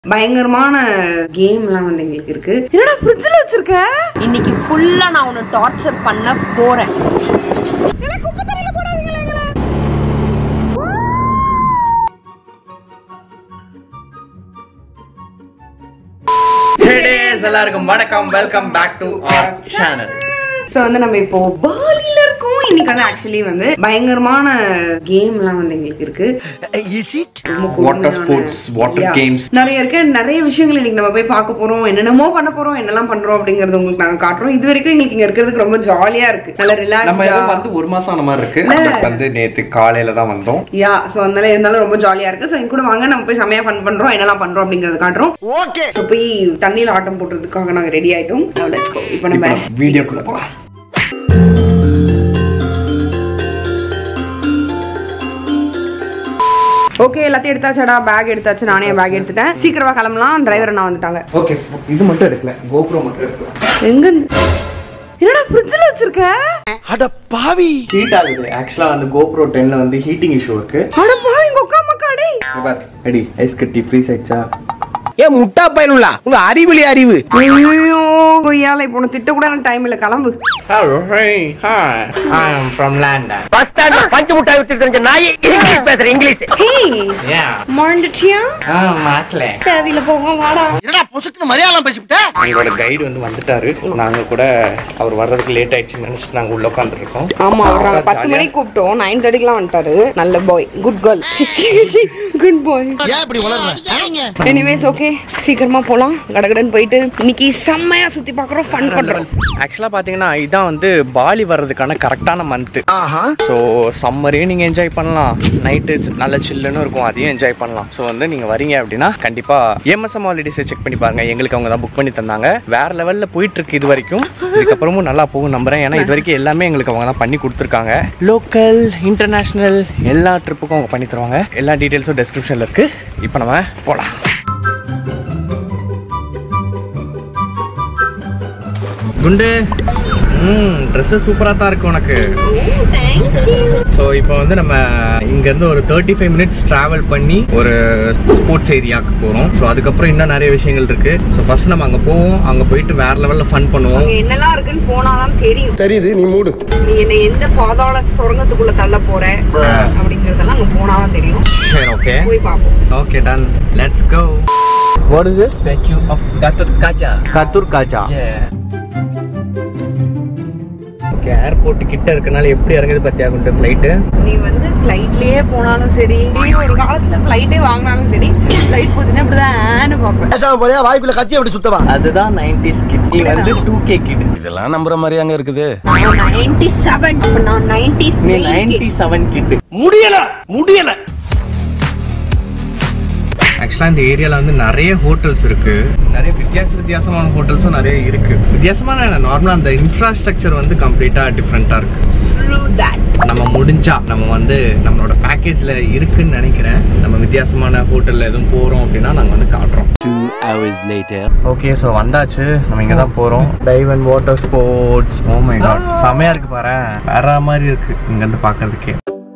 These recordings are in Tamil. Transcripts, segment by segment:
பயங்கரமான கேம்லாம் வந்து எங்களுக்கு இருக்கு என்னடா ஃப்ரிட்ஜில் வச்சிருக்க இன்னைக்கு ஃபுல்லா நான் உன்னை டார்ச்சர் பண்ண போறேன் Ladies, எல்லாருக்கும் வணக்கம் welcome back to our channel so வந்து நம்ம இப்போ பாலியில இருக்கோம் இன்னைக்கு வந்து ஆக்சுவலி வந்து பயங்கரமான கேம்லாம் வந்து எங்களுக்கு இருக்கு ரொம்ப Water sports, water Yeah. games. நிறைய இருக்கு நிறைய விஷயங்கள் இன்னைக்கு நம்ம போய் பார்க்க போறோம் என்னென்னமோ பண்ண போறோம் என்னெல்லாம் பண்றோம் அப்படிங்கறது உங்களுக்கு நாங்க காட்டுறோம் இது வரைக்கும் எங்களுக்கு இங்க இருக்கிறதுக்கு ரொம்ப ஜாலியா இருக்கு நல்ல நம்ம ஏதோ ரிலாக்ஸ் வந்து ஒரு மாசம் ஆன மாதிரி இருக்கு இல்ல. பட் வந்து நேத்து காலையில தான் வந்தோம் யா சோ அதனால இருந்தாலும் ரொம்ப ஜாலியா இருக்கு சோ எங்க கூட வாங்க நம்ம போய் செமையா ஃபன் பண்றோம் என்னெல்லாம் பண்றோம் அப்படிங்கறது காட்டுறோம் ஓகே சோ போய் தண்ணியில ஆட்டம் போடுறதுக்காக நாங்க ரெடி ஆயிட்டோம் Now let's go. இப்போ நம்ம வீடியோக்குள்ள போலாம் ஓகே எல்லாத்தையும் எடுத்தாச்சடா பேக் எடுத்தாச்சு நானே பேக் எடுத்துட்டேன் சீக்கிரமா கிளம்பலாம் டிரைவர் நான் வந்துட்டாங்க ஓகே இது மட்டும் எடுக்கல கோப்ரோ மட்டும் எடுக்கல எங்க இருந்து? என்னடா ஃப்ரிட்ஜில் வச்சிருக்க ஹீட் ஆகுது ஆக்சுவலா வந்து கோப்ரோ டென்ல வந்து ஹீட்டிங் இஷ்யூ இருக்கு அடப்பா எங்க உக்கா மக்காடி இங்க பாரு அடி ஐஸ் கட்டி ஃப்ரீஸ் ஆயிடுச்சா ஏ முட்டா பயனுள்ளா உங்க அறிவிலி அறிவு ஐயோ கொய்யால இப்போ உனக்கு திட்ட கூட எனக்கு டைம் இல்ல கிளம்பு Hello, hey, hi. I am from London. Bus ஸ்டாண்ட்ல பஞ்சு முட்டாய் விட்டு தெரிஞ்ச நாய் இங்கிலீஷ் பேசுற இங்கிலீஷ் ஹேய் Yeah. மறந்துட்டியா ஆ மாட்டல தேதியில போக வாடா என்னடா பொசுக்கு மலையாளம் பேசிவிட்ட எங்களோட கைடு வந்து வந்துட்டாரு நாங்க கூட அவர் வர்றதுக்கு லேட் ஆயிடுச்சுன்னு நினைச்சிட்டு நாங்க உள்ள உட்காந்துட்டு இருக்கோம் ஆமா அவர் நாங்க பத்து மணிக்கு கூப்பிட்டோம் நைன் தேர்ட்டிக்குலாம் வந்துட்டாரு நல்ல boy good girl good boy ஏன் இப்படி வளர்ற எனிவேஸ் ஓகே சீக்கிரமா போலாம் கடகடன்னு போயிட்டு இன்னைக்கு செம்மையா சுத்தி பாக்குறோம் ஃபன் பண்றோம் ஆக்சுவலா பாத்தீங்கன்னா இதான் வந்து பாலி வர்றதுக்கான கரெக்டான மந்த் ஆஹா ஸோ சம்மரையும் நீங்க என்ஜாய் பண்ணலாம் நைட்டு நல்ல சில்லுன்னு இருக்கும் அதையும் என்ஜாய் பண்ணலாம் ஸோ வந்து நீங்க வரீங்க அப்படின்னா கண்டிப்பா எம்எஸ்எம் ஹாலிடேஸை செக் பண்ணி பாருங்க எங்களுக்கு அவங்க தான் புக் பண்ணி தந்தாங்க வேற லெவல்ல போயிட்டு இருக்கு இது வரைக்கும் இதுக்கப்புறமும் நல்லா போகும் நம்புறேன் ஏன்னா இது வரைக்கும் எல்லாமே எங்களுக்கு அவங்க தான் பண்ணி கொடுத்துருக்காங்க லோக்கல் இன்டர்நேஷனல் எல்லா ட்ரிப்புக்கும் அவங்க பண்ணி தருவாங்க எல்லா டீட்டெயில்ஸும் டெஸ்கிரிப்ஷன்ல இருக்கு இப்போ நம்ம போலாம் குண்டு ம் ட்ரெஸ்ஸு சூப்பராக தான் இருக்கு உனக்கு ஸோ இப்போ வந்து நம்ம இங்கேருந்து ஒரு தேர்ட்டி ஃபைவ் மினிட்ஸ் ட்ராவல் பண்ணி ஒரு ஸ்போர்ட்ஸ் ஏரியாவுக்கு போகிறோம் ஸோ அதுக்கப்புறம் இன்னும் நிறைய விஷயங்கள் இருக்கு ஸோ ஃபர்ஸ்ட் நம்ம அங்கே போவோம் அங்கே போயிட்டு வேற லெவலில் ஃபன் பண்ணுவோம் அங்க என்னெல்லாம் இருக்குன்னு போனாதான் தெரியும் தெரியுது நீ மூடு நீ என்ன எந்த பாதாள சுரங்கத்துக்குள்ள தள்ள போற அப்படிங்கறதெல்லாம் அங்க போனாதான் தெரியும் சரி ஓகே போய் பாப்போம் okay done let's go What is this? Statue of Gatot Kaca. Gatot Kaca. Yeah. Okay airport கிட்ட இருக்கனால எப்படி இறங்குது பத்தியா குண்டு ஃப்ளைட்டு நீ வந்து ஃப்ளைட்லயே போனாலும் சரி நீ ஒரு காலத்துல ஃப்ளைட்டே வாங்கினாலும் சரி ஃப்ளைட் போச்சுன்னா இப்படிதான் ஆன்னு பாப்பேன் பேசாம போறியா வாய்க்குள்ள கத்தி அப்படி சுத்தவா அதுதான் 90s கிட்ஸ் நீ வந்து 2K கிட் இதெல்லாம் நம்புற மாதிரி அங்க இருக்குது நான் நைன்டி செவன் நான் நைன்டிஸ் நீ 97 கிட் முடியல முடியல ஆக்சுவலா இந்த ஏரியால வந்து நிறைய ஹோட்டல்ஸ் இருக்கு நிறைய வித்தியாச வித்தியாசமான ஹோட்டல்ஸும் நிறைய இருக்கு வித்தியாசமான நார்மலா அந்த இன்ஃப்ராஸ்ட்ரக்சர் வந்து கம்ப்ளீட்டா டிஃப்ரெண்டா இருக்கு த்ரூ தட் நம்ம முடிஞ்சா நம்ம வந்து நம்மளோட பேக்கேஜ்ல இருக்குன்னு நினைக்கிறேன் நம்ம வித்தியாசமான ஹோட்டல்ல எதுவும் போறோம் அப்படின்னா நாங்க வந்து காட்டுறோம் Two hours later. Okay so வந்தாச்சு நம்ம இங்க தான் போறோம் dive and water sports oh my God செமையா இருக்கு பாரு வேற மாதிரி இருக்கு இங்க இருந்து பாக்குறதுக்கே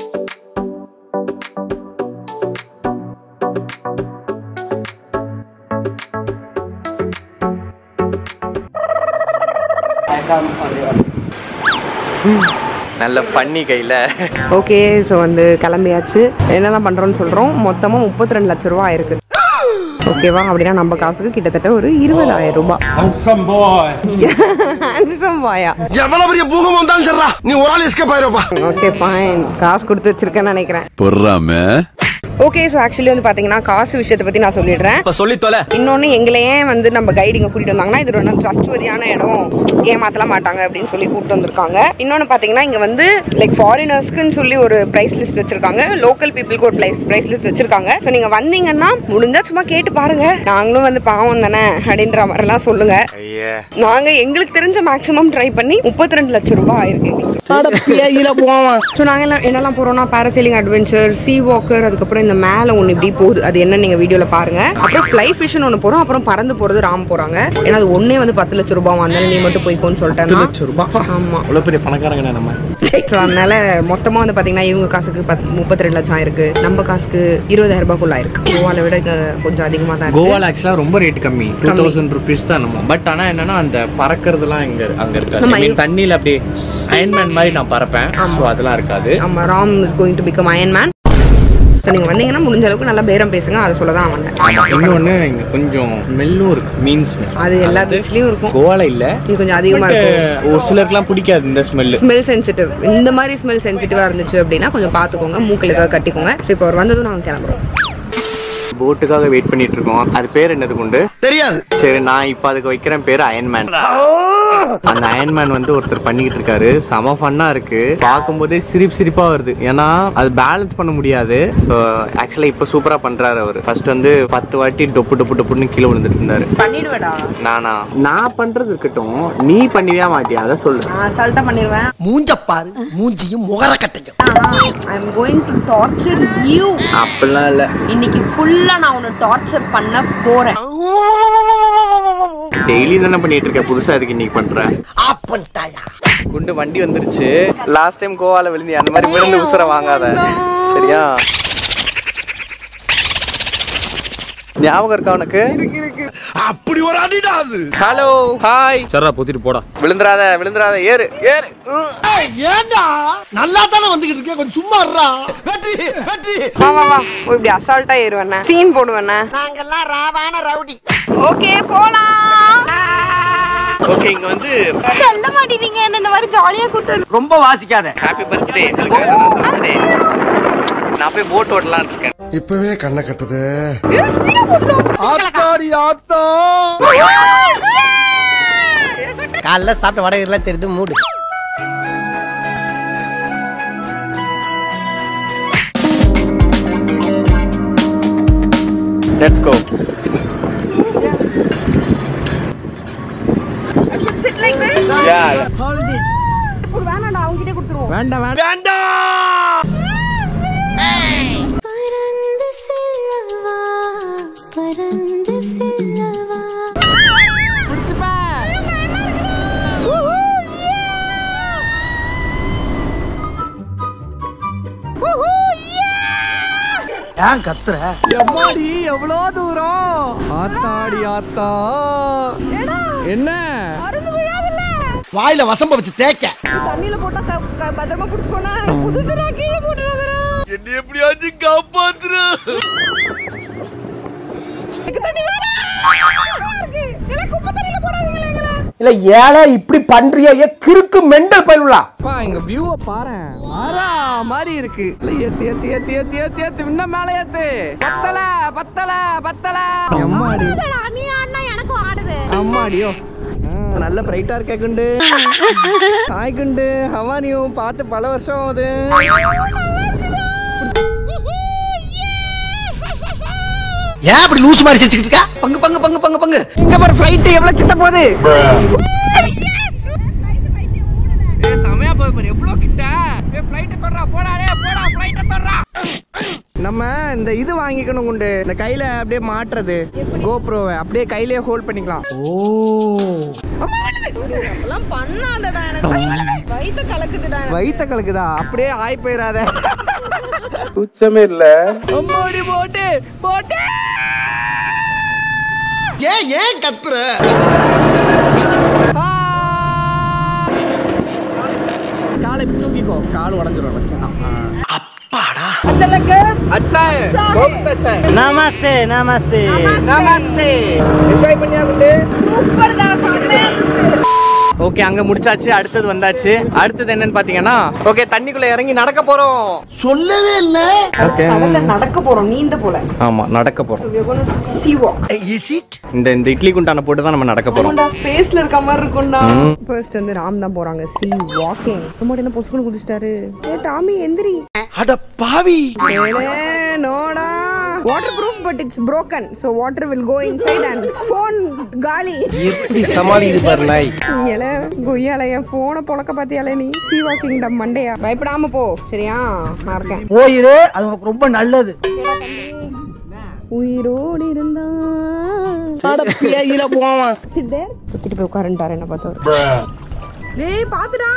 நல்ல ஃபன்னி கையில ஓகே ஸோ வந்து கிளம்பியாச்சு என்னெல்லாம் பண்றோம்னு சொல்றோம் மொத்தமா முப்பத்தி ரெண்டு லட்ச ரூபா ஆயிருக்கு ஓகேவா அப்படின்னா நம்ம காசுக்கு கிட்டத்தட்ட ஒரு இருபதாயிரம் ரூபாய் Handsome boy ஆ? எவ்வளவு பெரிய பூகம் வந்தாலும் சரிடா நீ ஒரு ஆள் எஸ்கேப் ஆயிருப்பா ஓகே ஃபைன் காசு கொடுத்து வச்சிருக்கேன்னு நினைக்கிறேன் பொறாம ஓகே ஸோ ஆக்சுவலி வந்து பார்த்தீங்கன்னா காசு விஷயத்தை பற்றி நான் சொல்லிடுறேன் இப்ப சொல்லி தொலை இன்னொன்று எங்களை ஏன் வந்து நம்ம கைடிங்க கூட்டிட்டு வந்தாங்கன்னா இது ரொம்ப ட்ரஸ்ட்வதியான இடம் ஏமாத்தலாம் மாட்டாங்க அப்படின்னு சொல்லி கூப்பிட்டு வந்திருக்காங்க இன்னொன்று பார்த்தீங்கன்னா இங்கே வந்து லைக் ஃபாரினர்ஸ்க்குன்னு சொல்லி ஒரு ப்ரைஸ் லிஸ்ட் வச்சிருக்காங்க லோக்கல் பீப்புளுக்கு ஒரு ப்ரைஸ் ப்ரைஸ் லிஸ்ட் வச்சிருக்காங்க ஸோ நீங்கள் வந்தீங்கன்னா முடிஞ்சா சும்மா கேட்டு பாருங்க நாங்களும் வந்து பாவம் தானே அப்படின்ற மாதிரிலாம் சொல்லுங்க நாங்க எங்களுக்கு தெரிஞ்ச மேக்ஸிமம் ட்ரை பண்ணி முப்பத்தி ரெண்டு லட்சம் ரூபாய் ஆயிருக்கு போவான் ஸோ நாங்கள் எல்லாம் என்னெல்லாம் போகிறோம்னா பேராசைலிங் அட்வென்ச்சர் சீ வாக்கர் அதுக்கப்புறம் இந்த மேல ஒண்ணு இப்படி போகுது அது என்ன நீங்க வீடியோல பாருங்க அப்புறம் ஃப்ளை ஃபிஷ்னு ஒண்ணு போறோம் அப்புறம் பறந்து போறது ராம் போறாங்க ஏன்னா அது ஒண்ணே வந்து பத்து லட்சம் ரூபாய் வந்தாலும் நீ மட்டும் போய்க்கோன்னு சொல்லிட்டேன் லட்சம் ரூபாய் ஆமா அவ்வளோ பெரிய பணக்காரங்க நம்ம So, அதனால மொத்தமா வந்து பாத்தீங்கன்னா இவங்க காசுக்கு பத்- முப்பத்தி ரெண்டு லட்சம் ஆயிருக்கு நம்ம காசுக்கு இருபதாயிரம் ரூபாய்க்குள்ள ஆயிருக்கு கோவால விட இங்க கொஞ்சம் அதிகமா தான் இருக்கு கோவால ஆக்சுவலா ரொம்ப ரேட் கம்மி டூ தௌசண்ட் ருபீஸ் தான் நம்ம பட் ஆனா என்னன்னா அந்த பறக்கிறதுலாம் இங்க அங்க இருக்காது ஆமா, I mean, இங்க- தண்ணியில அப்படியே அயன்மேன் மாதிரி நான் பறப்பேன் ஆமா. So அதெல்லாம் இருக்காது ஆமா Ram is going to become Iron Man நீங்க வந்தீங்கன்னா முடிஞ்ச அளவுக்கு நல்லா பேரம் பேசுங்க அதை சொல்ல தான் வந்தேன் ஆமா இன்னொன்னு இங்க கொஞ்சம் ஸ்மெல்லும் இருக்கு மீன் ஸ்மெல் அது எல்லா பீச்லயும் இருக்கும் கோவால இல்ல இது கொஞ்சம் அதிகமா But, இருக்கும் ஒரு சிலருக்குலாம் பிடிக்காது இந்த ஸ்மெல் ஸ்மெல் சென்சிட்டிவ் இந்த மாதிரி ஸ்மெல் சென்சிட்டிவா இருந்துச்சு அப்படின்னா கொஞ்சம் பாத்துக்கோங்க மூக்கில் ஏதாவது கட்டிக்கோங்க ஸோ இப்போ அவர் வந்ததும் நாங்க கிளம்புறோம் போட்டுக்காக வெயிட் பண்ணிட்டு இருக்கோம் அது பேர் என்னது கொண்டு தெரியாது சரி நான் இப்ப அதுக்கு வைக்கிறேன் பேரு அயன்மேன் அந்த அயன்மேன் வந்து ஒருத்தர் பண்ணிக்கிட்டு இருக்காரு செம ஃபன்னா இருக்கு பார்க்கும்போதே சிரிப்பு சிரிப்பா வருது ஏன்னா அது பேலன்ஸ் பண்ண முடியாது ஸோ ஆக்சுவலா இப்ப சூப்பரா பண்றாரு அவரு ஃபர்ஸ்ட் வந்து பத்து வாட்டி டொப்பு டொப்பு டொப்புன்னு கீழே விழுந்துட்டு இருந்தாரு பண்ணிடுவேடா நானா நான் பண்றது இருக்கட்டும் நீ பண்ணிவே மாட்டியா அதை சொல்லு நான் அசால்ட்டா பண்ணிடுவேன் மூஞ்ச பாரு மூஞ்சியும் முகர கட்டையும் I am going to torture you அப்படிலாம் இல்ல இன்னைக்கு ஃபுல்லா நான் உன்னை டார்ச்சர் பண்ண போறேன் டெய்லி தானே பண்ணிட்டு இருக்க புதுசா அதுக்கு இன்னைக்கு பண்ற ஆப் பண்ணிட்டாயா குண்டு வண்டி வந்துருச்சு லாஸ்ட் டைம் கோவால விழுந்தி அந்த மாதிரி விழுந்து உசுர வாங்காத சரியா ஞாபகம் இருக்கா உனக்கு அப்படி ஒரு அடிடா அது ஹலோ ஹாய் சரா பொத்திட்டு போடா விழுந்துராத விழுந்துராத ஏறு ஏறு உம். ஏண்டா நல்லா தானே வந்துகிட்டு இருக்கேன் கொஞ்சம் சும்மா இருடா வா வா வா ஓ, இப்படி அசால்ட்டா ஏறுவேண்ணே சீன் போடுவேண்ணே நாங்கெல்லாம் ராவான ரவுடி ஓகே போலாம் ஓகே இங்க வந்து சொல்ல மாட்டேங்க என்ன இந்த மாதிரி ஜாலியா கூட்டு ரொம்ப வாசிக்காத ஹாப்பி பர்த்டே நான் போய் போட் ஓட்டலாம் இருக்கேன் இப்பவே கண்ணை கட்டுது ஆத்தாடி ஆத்தா காலைல சாப்பிட்ட வடகெல்லாம் தெரியுது மூடு லெட்ஸ் கோ வேணாடா அவங்க கிட்டே கொடுத்துருவோம் வேண்டாம் வேண்டாம் பறந்து செல்லவா பறந்து செல்லவா ஏன் கத்துற எம்மாடி எவ்வளோ தூரம் ஆத்தாடி ஆத்தா என்ன வாயில வசம்ப வச்சு தேய்க்க தண்ணியில போட்டா க- க- பத்திரமா புடிச்சுக்கோனா புதுசுடா கீழே போட்டுறாதடா என்ன எப்படியாச்சும் காப்பாத்துற இல்ல ஏழை இப்படி பண்றிய கிறுக்கு மெண்டல் பயிலுலா அப்பா எங்க வியூவை பாரு வரா மாதிரி இருக்கு இல்ல, ஏத்து ஏத்து ஏத்து ஏத்து ஏத்து ஏத்து இன்னும் மேல ஏத்து பத்தல பத்தல பத்தல அம்மாடி நீ ஆடினா எனக்கும் ஆடுது அம்மாடியோ ஆ, நல்ல பிரைட்டா இருக்க குண்டு ஹாய் குண்டு ஹவானியும் பார்த்து பல வருஷம் ஆகுது ஏன் அப்படி லூசு மாதிரி சிரிச்சுக்கிட்டு இருக்கா பங்கு பங்கு பங்கு பங்கு பங்கு இங்க பாரு ஃளைட் எவ்வளவு கிட்ட போகுது ஏய், செமையா போகுது பாரு எவ்வளவு கிட்ட ஏய் ஃளைட் தொடறா போடா டேய் போடா ஃளைட் தொடறா நம்ம இந்த இது வாங்கிக்கணும் குண்டு இந்த கையில அப்படியே மாட்டுறது கோப்ரோவை அப்படியே கையிலேயே ஹோல்ட் பண்ணிக்கலாம் எல்லாம் பண்ணாதடா எனக்கு வயித்த கலக்குதுடா வயித்த கலக்குதா அப்படியே ஆய் போயிடாத உச்சமே இல்ல அம்மாடி போட்டு போட்டு ஏன் ஏன் கத்துற காலை இப்படி தூக்கிக்கோ கால் உடஞ்சிரும் வச்சா அப்பாடா அச்சாய் கோப்த் அச்சாய் நமஸ்தே நமஸ்தே நமஸ்தே என்ஜாய் பண்ணியா குண்டு ஓகே அங்க முடிச்சாச்சு அடுத்தது வந்தாச்சு அடுத்தது என்னன்னு பாத்தீங்கன்னா ஓகே தண்ணிக்குள்ள இறங்கி நடக்க போறோம் சொல்லவே இல்ல ஓகே கடல்ல நடக்க போறோம் நீந்த போல ஆமா நடக்க போறோம் sea walk இஸ் இட் இந்த இந்த இட்லி குண்டான போட்டு தான் நம்ம நடக்க போறோம் ஆமாண்டா ஸ்பேஸ்ல இருக்க மாதிரி இருக்கும்டா ஃபர்ஸ்ட் வந்து ராம் தான் போறாங்க சி வாக்கிங் ரொம்ப என்ன பொசுக்குன்னு குதிச்சிட்டாரு ஏ டாமி எந்திரி அட பாவி ஏலே, நோடா waterproof but it's broken so water will go inside and phone காலி எப்படி சமாளிக்குது பாரு நாய் இல கொய்யால என் போனை பொழக்க பாத்தியால நீ சீவா கிங்டம் மண்டையா பயப்படாம போ சரியா நான் இருக்கேன் போயிரு அது உனக்கு ரொம்ப நல்லது உயிரோடு இருந்தா பேயில போவான் குத்திட்டு போய் உட்காருன்ட்டாரு என்ன பார்த்தவர் டேய் பாத்துடா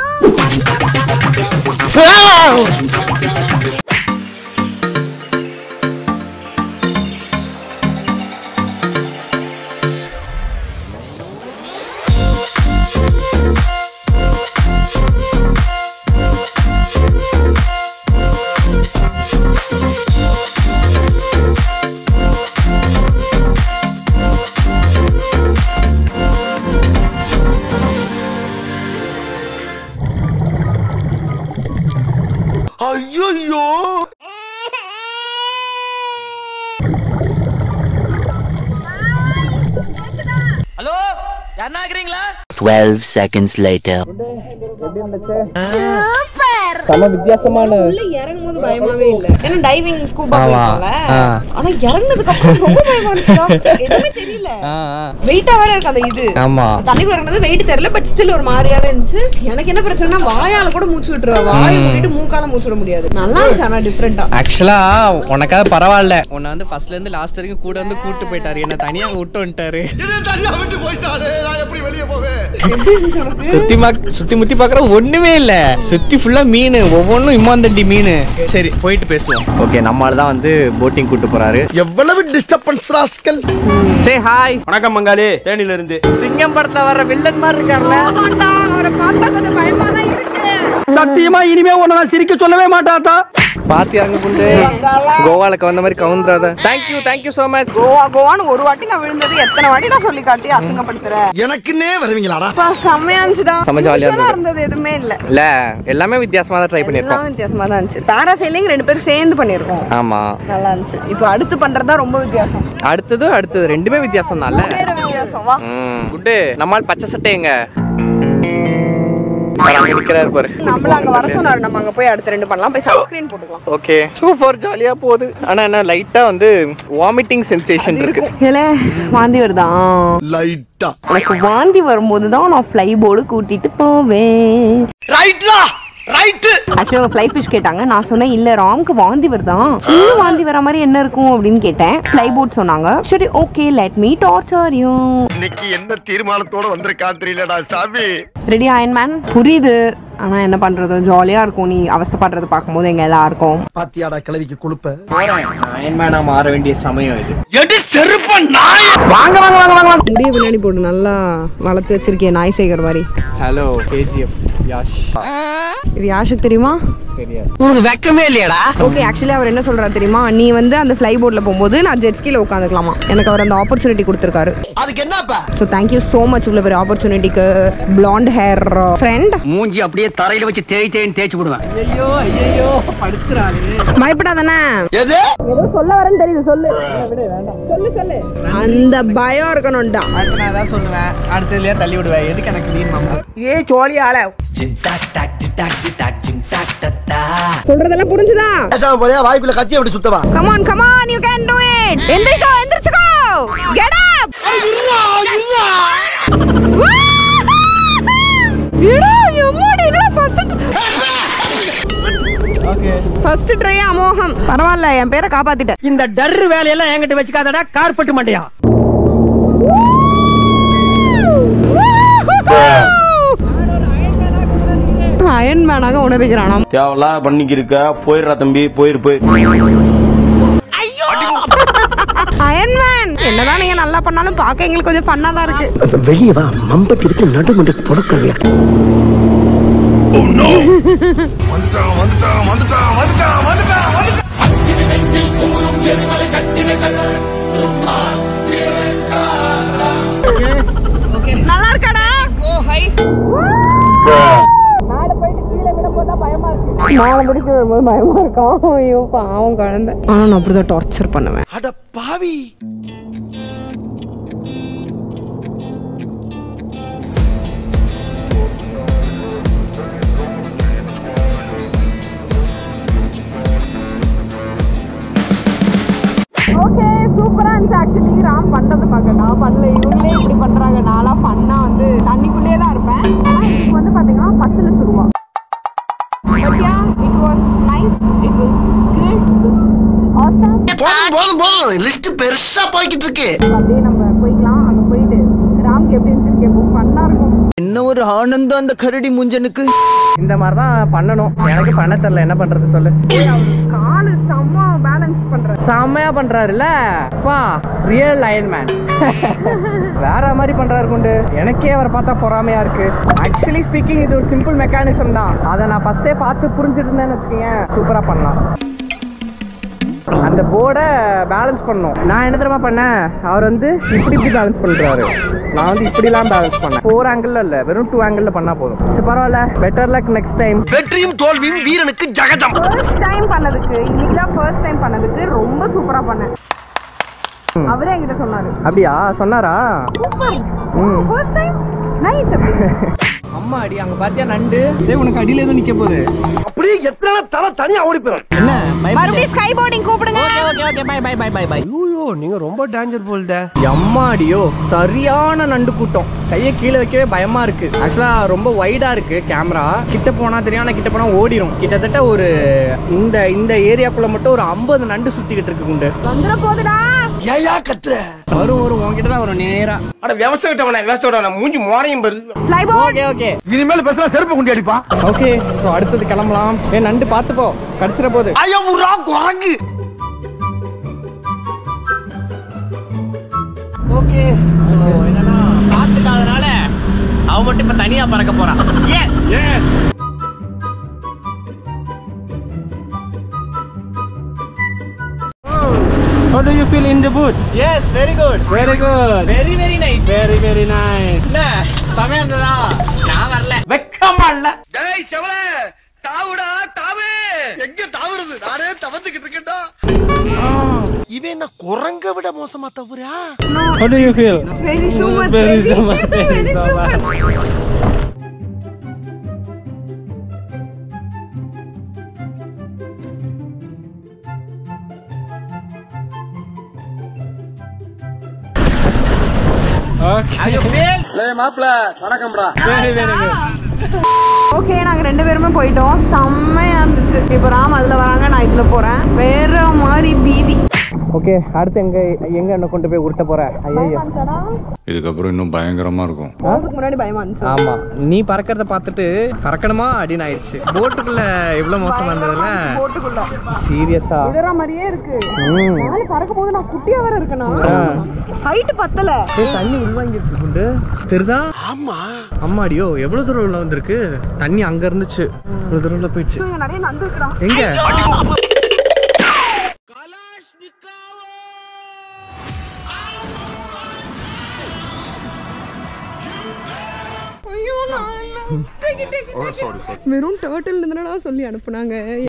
ஐயோ ஹலோ யாருன்னா இருக்கிறீங்களா 12 seconds later. செம வித்தியாசமான உள்ள இறங்கும் போது பயமாவே இல்ல ஏன்னா டைவிங் ஸ்கூபா ஆமா. போயிருக்கோம்ல ஆ. ஆனா இறங்குனதுக்கு அப்புறம் ரொம்ப பயமா இருந்துச்சு எதுவுமே தெரியல வெயிட்டா வேற இருக்கு அந்த இது ஆமா தண்ணிக்குள்ள இறங்குனது வெயிட் தெரியல பட் ஸ்டில் ஒரு மாதிரியாவே இருந்துச்சு எனக்கு என்ன பிரச்சனைனா வாயால கூட மூச்சு விட்டுருவா வாய் மூடிட்டு மூக்கால மூச்சு விட முடியாது நல்லா இருந்துச்சு ஆனா டிஃப்ரெண்டா ஆக்சுவலா உனக்காவது பரவாயில்ல உன்னை வந்து ஃபர்ஸ்ட்ல இருந்து லாஸ்ட் வரைக்கும் கூட வந்து கூட்டு போயிட்டாரு என்ன தனியா அங்க விட்டு வந்துட்டாரு என்ன தனியா விட்டு போயிட்டாரு நான் எப்படி வெளியே போவேன் எப்படி இருந்துச்சு உனக்கு சுத்தி மா- சுத்தி முத்தி பாக்குற ஒண்ணுமே இல்ல சுத்தி ஃபுல்லா மீன் ஒவ்வொன்றும் இம்மாந்தண்டி மீன் சரி போயிட்டு பேசுவோம் ஓகே நம்மால தான் வந்து போட்டிங் கூட்டு போறாரு எவ்வளவு டிஸ்டர்பன்ஸ் ராஸ்கல் சே ஹாய் வணக்கம் மங்காளி தேனில இருந்து சிங்கம் படத்துல வர வில்லன் மாதிரி இருக்கார்ல அவரை பார்த்தா கொஞ்சம் பயமா தான் இருக்கு சத்தியமா இனிமே உன்னை நான் சிரிக்க சொல்லவே மாட்டாத்தா பாத்தி இறங்க புண்டு கோவாலுக்கு வந்த மாதிரி கவுந்துராத thank you thank you so much Goa கோவான்னு ஒரு வாட்டி நான் விழுந்தது எத்தனை வாட்டி நான் சொல்லி காட்டி அசிங்கப்படுத்துறேன் எனக்குன்னே வருவீங்களாடா அப்பா, செம்மையா இருந்துச்சுடா செம்ம jolly ஆ Usual-ஆ இருந்தது. இருந்தது எதுவுமே இல்ல இல்ல எல்லாமே வித்தியாசமா தான் ட்ரை பண்ணிருக்கோம் எல்லாம் வித்தியாசமா தான் இருந்துச்சு பேராசைலிங் ரெண்டு பேரும் சேர்ந்து பண்ணிருக்கோம் ஆமா நல்லா இருந்துச்சு இப்போ அடுத்து பண்றதா ரொம்ப வித்தியாசம் அடுத்தது அடுத்தது ரெண்டுமே வித்தியாசம் தான்ல வேற வித்தியாசம் வா ம் குட்டு நம்மால் பச்சை சட்டை எங்க பாரு, அங்க நிக்கிறாரு பாரு நம்மள அங்க வர சொன்னாரு நம்ம அங்க போய் அடுத்து ரெண்டு பண்ணலாம் போய் சன்ஸ்கிரீன் போட்டுக்கலாம் ஓகே சூப்பர் ஜாலியா போகுது ஆனா என்ன லைட்டா வந்து வாமிட்டிங் சென்சேஷன் இருக்கு ஏலே வாந்தி வருதா லைட்டா எனக்கு வாந்தி வரும்போது தான் நான் ஃப்ளை போர்டு கூட்டிட்டு போவேன் ரைட்லா ரைட்டு ஆக்சுவலி அவங்க ஃப்ளை ஃபிஷ் கேட்டாங்க நான் சொன்னேன் இல்ல ராம்க்கு வாந்தி வருதான் இன்னும் வாந்தி வர மாதிரி என்ன இருக்கும் அப்படின்னு கேட்டேன் ஃப்ளை போர்ட் சொன்னாங்க சரி okay let me torture you இன்னைக்கு என்ன தீர்மானத்தோட வந்திருக்கான் தெரியலடா சாமி ரெடி அயன் மேன் புரியுது ஆனா என்ன பண்றது ஜாலியா இருக்கும் நீ அவஸ்தைப்படுறது பார்க்கும்போது எங்க எல்லாருக்கும் பாத்தியாடா கிளவிக்கு கொழுப்ப அயன்மேனா மாற வேண்டிய சமயம் இது எடி செருப்ப நாய் வாங்க வாங்க வாங்க வாங்க வாங்க முடிய பின்னாடி போட்டு நல்லா வளர்த்து வச்சிருக்கேன் நாய் சேகர் மாதிரி ஹலோ கேஜிஎஃப் யாஷ் இது யாஷுக்கு தெரியுமா தெரியாது உனக்கு வெக்கமே இல்லையாடா ஓகே ஆக்சுவலி அவர் என்ன சொல்றாரு தெரியுமா நீ வந்து அந்த ஃப்ளை போர்டில் போகும்போது நான் ஜெட் ஸ்கீல உட்காந்துக்கலாமா எனக்கு அவர் அந்த ஆப்பர்ச்சுனிட்டி கொடுத்துருக்காரு அதுக்கு என்னப்பா ஸோ தேங்க்யூ ஸோ மச் உள்ள பெரிய ஆப்பர்ச்சுனிட்டிக்கு பிளாண்ட் ஹேர் ஃப்ரெண்ட் மூஞ்சி அப்படியே தரையில வச்சு தேய் தேய்ன்னு தேய்ச்சி விடுவேன் ஐயோ ஐயோ படுத்துறாரு பயப்படாதானே எது ஏதோ சொல்ல வரேன்னு தெரியுது சொல்லு சொல்லு சொல்லு அந்த பயம் இருக்கணும்டா அடுத்து நான் தான் சொல்லுவேன் அடுத்ததுலயே தள்ளி விடுவேன் எதுக்கு எனக்கு நீ மாமா ஏ சோழியால சொல்றதெல்லாம் புரிஞ்சுதா பேசாம போறியா வாய்க்குள்ள கத்தி அப்படி சுத்தவா come on come on you can do it எந்திரிக்கோ எந்திரிச்சுக்கோ கெட் அப் இடா எம்மாடி என்னடா ஃபர்ஸ்ட் ஃபர்ஸ்ட் ட்ரை அமோகம் பரவாயில்ல என் பேரை காப்பாத்திட்டேன் இந்த டர்ரு வேலையெல்லாம் என்கிட்ட வச்சுக்காதடா கார்பெட் மண்டையா அயன் மேனாக உணர்கிறானாம் தேவையில்லாம் பண்ணிக்கிருக்க போயிடுறா தம்பி போயிரு போய் அயன் மேன் என்னதான் நீங்க நல்லா பண்ணாலும் பார்க்க எங்களுக்கு கொஞ்சம் ஃபன்னா தான் இருக்கு வெளியே வா மம்பட்டி எடுத்து நடு மண்டு புழக்கிறவியா வந்துட்டான் வந்துட்டான் வந்துட்டான் வந்துட்டான் வந்துட்டான் நல்லா இருக்காடா மேல பிடிச்சி வரும்போது பயமா இருக்கான் ஐயோ பாவம் குழந்தை ஆனா நான் அப்படிதான் டார்ச்சர் பண்ணுவேன் அட பாவி பண்ணல இவங்களே இப்படி பண்றாங்க நாளா பண்ணா வந்து தண்ணிக்குள்ளேயே தான் இருப்பேன் ஆனா இதுக்கு வந்து பாத்தீங்கன்னா பத்து லட்சம் ரூபா but yeah it was nice it was good awesome போதும் போதும் போதும் லிஸ்ட் பெருசா போய்கிட்டு இருக்கு அப்படியே நம்ம போய்க்கலாம் அங்க போயிட்டு ராம்க்கு எப்படி இருந்துச்சுன்னு கேட்போம் ஃபன்னா இருக்கும் என்ன ஒரு ஆனந்தம் அந்த கரடி முஞ்சனுக்கு இந்த மாதிரி தான் பண்ணணும் எனக்கு பண்ண தெரியல என்ன பண்றது சொல்லு காலு செம்ம பேலன்ஸ் பண்ற செம்மையா பண்றாருல்ல பா ரியல் லைன் மேன் வேற மாதிரி பண்றாரு கொண்டு எனக்கே அவரை பார்த்தா பொறாமையா இருக்கு ஆக்சுவலி ஸ்பீக்கிங் இது ஒரு சிம்பிள் மெக்கானிசம் தான் அதை நான் ஃபர்ஸ்டே பார்த்து புரிஞ்சுட்டு இருந்தேன்னு வச்சுக்கோங்க சூப்பரா பண்ணலாம் அந்த போர்டை பேலன்ஸ் பண்ணணும் நான் என்ன தெரியுமா பண்ணேன் அவர் வந்து இப்படி இப்படி பேலன்ஸ் பண்றாரு நான் வந்து இப்படிலாம் பேலன்ஸ் பண்ணேன் ஃபோர் ஆங்கிள் இல்ல வெறும் டூ ஆங்கிள் பண்ணா போதும் சரி பரவாயில்ல பெட்டர் லக் நெக்ஸ்ட் டைம் வெற்றியும் தோல்வியும் வீரனுக்கு ஜகஜம் ஃபர்ஸ்ட் டைம் பண்ணதுக்கு இன்னைக்கு தான் ஃபர்ஸ்ட் டைம் பண்ணதுக்கு ரொம்ப சூப்பரா பண்ணேன் அவரே என்கிட்ட சொன்னாரு அப்படியா சொன்னாரா ம் ஃபர்ஸ்ட் டைம் நைஸ் அப்படி அம்மா அடி அங்க பாத்தியா நண்டு டேய் உனக்கு அடியில எதுவும் நிக்க போகுது அப்படியே எத்தனை தலை தனியா ஓடி போயிடும் என்ன மறுபடியும் ஸ்கை போர்டிங் கூப்பிடுங்க okay okay bye bye bye bye bye ஐயோ நீங்க ரொம்ப டேஞ்சர் போல்த எம்மாடியோ சரியான நண்டு கூட்டம் கையை கீழே வைக்கவே பயமா இருக்கு ஆக்சுவலா ரொம்ப வைடா இருக்கு கேமரா கிட்ட போனா தெரியும் ஆனா கிட்ட போனா ஓடிரும் கிட்டத்தட்ட ஒரு இந்த இந்த ஏரியாக்குள்ள மட்டும் ஒரு ஐம்பது நண்டு சுத்திக்கிட்டு இருக்கு குண்டு வந்துட போகுதுடா ஏயா கத்துற வரும் வரும் உன்கிட்ட தான் வரும் நேரா அட விவசாய விட்டவன விவசாய விட்டவன மூஞ்சி மோரையும் பெரு ஃப்ளை போர்ட் ஓகே ஓகே இனிமேல் பேசுனா செருப்பு குண்டி அடிப்பான் ஓகே ஸோ அடுத்தது கிளம்பலாம் ஏ நண்டு பார்த்து போ கடிச்சிட போகுது ஐயோ குரங்கு ஓகே என்னன்னா காத்துக்காதனால அவன் மட்டும் இப்ப தனியா பறக்க போறான் yes yes How do you feel in the boot? Yes very good Very good. Very very nice Very very nice. என்ன சமயம் இருந்ததா நான் வரல வெக்கமா இல்ல டேய் செவல தாவுடா தாவு எங்க தாவுறது நானே தவந்துகிட்டு இருக்கேன்டா இவன் என்ன குரங்க விட மோசமா தவறா How do you feel? Very super Very so much. Very so much. Okay. மாப்பிள வணக்கம்டா Very very good. ஓகே நாங்க ரெண்டு பேருமே போயிட்டோம் செம்மையா இருந்துச்சு இப்போ ராம் அதுல வராங்க நான் இதுல போறேன் வேற மாதிரி பீதி ஓகே அடுத்து எங்க எங்க என்ன கொண்டு போய் உருட்ட போற ஐயோ இதுக்கப்புறம் இன்னும் பயங்கரமா இருக்கும் போறதுக்கு முன்னாடி பயமா இருந்துச்சு ஆமா நீ பறக்கிறத பார்த்துட்டு பறக்கணுமா அப்படின்னு ஆயிடுச்சு போட்டுக்குள்ள எவ்வளவு மோசமா இருந்ததுல போட்டுக்குள்ள சீரியஸா விடுற மாதிரியே இருக்கு ம் நாலு பறக்கும் போது நான் குட்டியா வேற இருக்கேனா ஹைட் பத்தல ஏய், தண்ணி உள்வாங்கிட்டு குண்டு தெரியுதா ஆமா அம்மாடியோ எவ்வளவு தூரம் உள்ள வந்திருக்கு தண்ணி அங்க இருந்துச்சு இவ்வளவு தூரம் உள்ள போயிடுச்சு இங்க நிறைய நந்து இருக்குடா எங்க ஐயோ நான் வெறும் டேர்ட்டில் இருந்தனா சொல்லி அனுப்புனாங்க